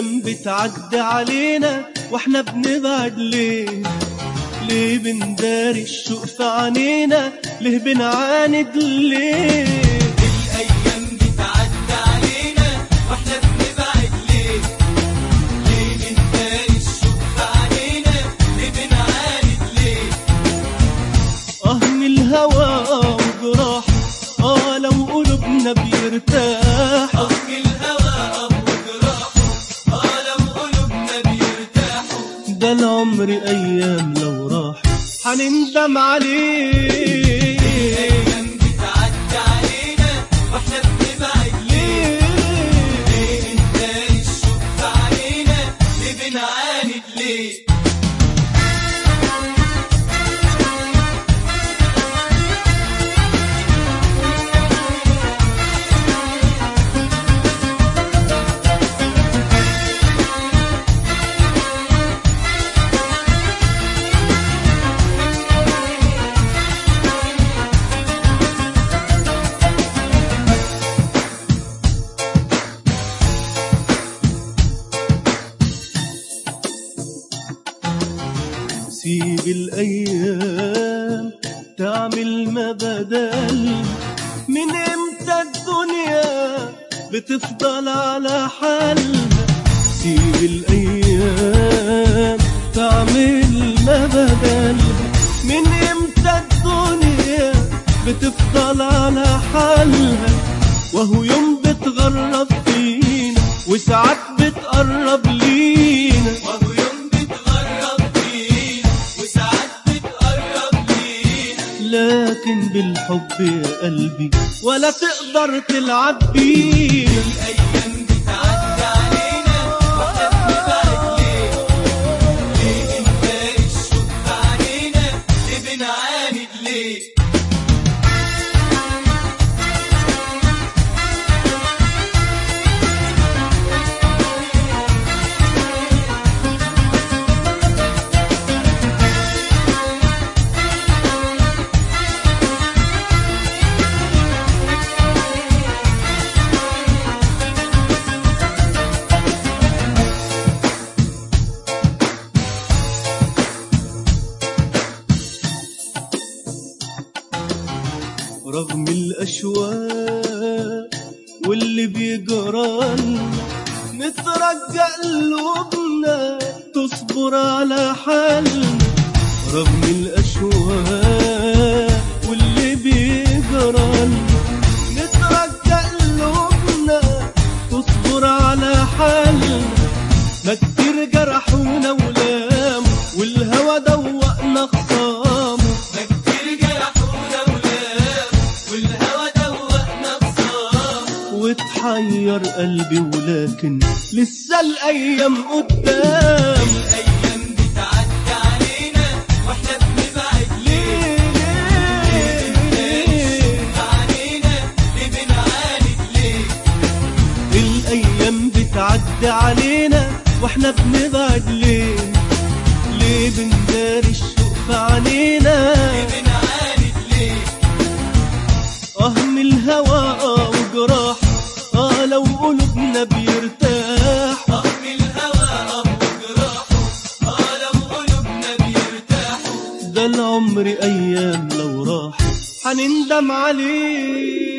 الأيام بتعدي علينا واحنا بنبعد ليه ليه بنداري الشوق في عينينا ليه بنعاند ليه الأيام بتعدي علينا واحنا بنبعد ليه؟ ليه بنداري الشوق في علينا؟ ليه بنعاند ليه؟ اه من الهوى وجراح اه لو قلوبنا بيرتاحوا أم الهوى أم جراحه اه لو قلوبنا بيرتاحوا ده العمر أيام لو راح هنندم عليه الأيام بتعدي علينا واحنا بنبعد ليه؟ ليه بنداري الشوق في علينا؟ ليه بنعاند ليه؟ سيب الأيام تعمل ما بدل من امتى الدنيا بتفضل على حالها سيب الأيام تعمل ما بدل من امتى الدنيا بتفضل على حالها وهو يوم بتغرب فينا وساعات بتقرب لينا وهو يوم بتغرب فينا وساعات بتقرب لينا لكن بالحب يا قلبي ولا تقدر تلعب بينا الأيام بتعدي علينا واحنا بنبعد ليه؟ ليه بنداري الشوق في علينا؟ ليه بنعاند ليه؟ رغم الأشواق واللي بيجرالنا نترجى قلوبنا تصبر على حالنا رغم الأشواق واللي بيجرالنا نترجى قلوبنا تصبر على حالنا ما كتير جرحونا ولاموا والهوى دوقنا خصامه ما كتير جرحونا ولام والهوى دوقنا خصام وتحير قلبي ولكن لسه الايام قدام الأيام بتعدي علينا واحنا بنبعد ليه؟ ليه علينا ليه بنعاند ليه؟ الايام بتعدي علينا واحنا بنبعد ليه ليه بنداري الشوق في عينينا ليه بنعاند ليه؟ اه من الهوى اه وجراح اه لو قلوبنا بيرتاح أم الهوى أم جراحه اه لو قلوبنا بيرتاحوا ده العمر ايام لو راح هنندم عليه